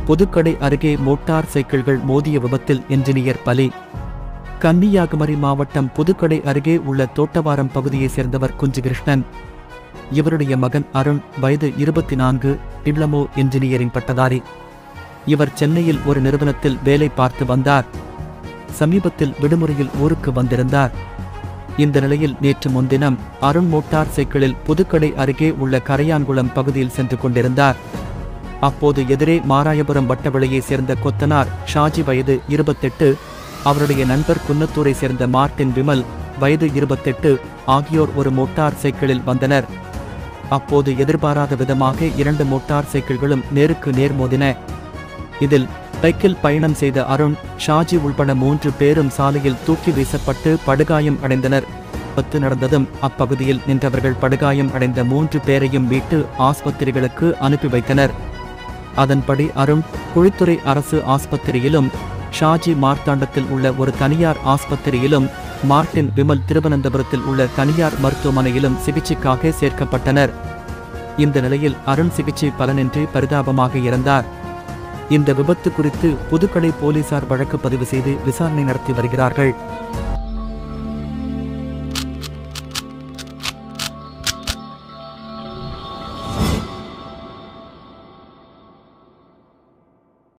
புதுக்கடை அருகே மோட்டார் சைக்கிள்கள் மோதிய விபத்தில் என்ஜினியர் பலி கன்னியாகுமரி மாவட்டம் புதுக்கடை அருகே உள்ள தோட்டவாரம் பகுதியைச் சேர்ந்தவர் குஞ்சுகிருஷ்ணன் இவருடைய மகன் அருண் வயது இருபத்தி நான்கு டிப்ளமோ இன்ஜினியரிங் பட்டதாரி இவர் சென்னையில் ஒரு நிறுவனத்தில் வேலை பார்த்து வந்தார் சமீபத்தில் விடுமுறையில் ஊருக்கு வந்திருந்தார் இந்த நிலையில் நேற்று முன்தினம் அருண் மோட்டார் சைக்கிளில் புதுக்கடை அருகே உள்ள கரையான்குளம் பகுதியில் சென்று கொண்டிருந்தார் அப்போது எதிரே மாராயபுரம் வட்டவெளியைச் சேர்ந்த கொத்தனார் ஷாஜி வயது இருபத்தெட்டு அவருடைய நண்பர் குன்னத்தூரை சேர்ந்த மார்ட்டின் விமல் வயது இருபத்தெட்டு ஆகியோர் ஒரு மோட்டார் சைக்கிளில் வந்தனர் அப்போது எதிர்பாராத விதமாக இரண்டு மோட்டார் சைக்கிள்களும் நேருக்கு நேர் மோதின இதில் பைக்கில் பயணம் செய்த அருண் ஷாஜி உள்பட மூன்று பேரும் சாலையில் தூக்கி வீசப்பட்டு படுகாயம் அடைந்தனர் விபத்து நடந்ததும் அப்பகுதியில் நின்றவர்கள் படுகாயம் அடைந்த மூன்று பேரையும் மீட்டு ஆஸ்பத்திரிகளுக்கு அனுப்பி வைத்தனர் அதன்படி அருண் குழித்துறை அரசு ஆஸ்பத்திரியிலும் ஷாஜி மார்த்தாண்டத்தில் உள்ள ஒரு தனியார் ஆஸ்பத்திரியிலும் மார்ட்டின் விமல் திருவனந்தபுரத்தில் உள்ள தனியார் மருத்துவமனையிலும் சிகிச்சைக்காக சேர்க்கப்பட்டனர் இந்த நிலையில் அருண் சிகிச்சை பலனின்றி பரிதாபமாக இறந்தார் இந்த விபத்து குறித்து புதுக்கடை போலீசார் வழக்கு பதிவு செய்து விசாரணை நடத்தி வருகிறார்கள்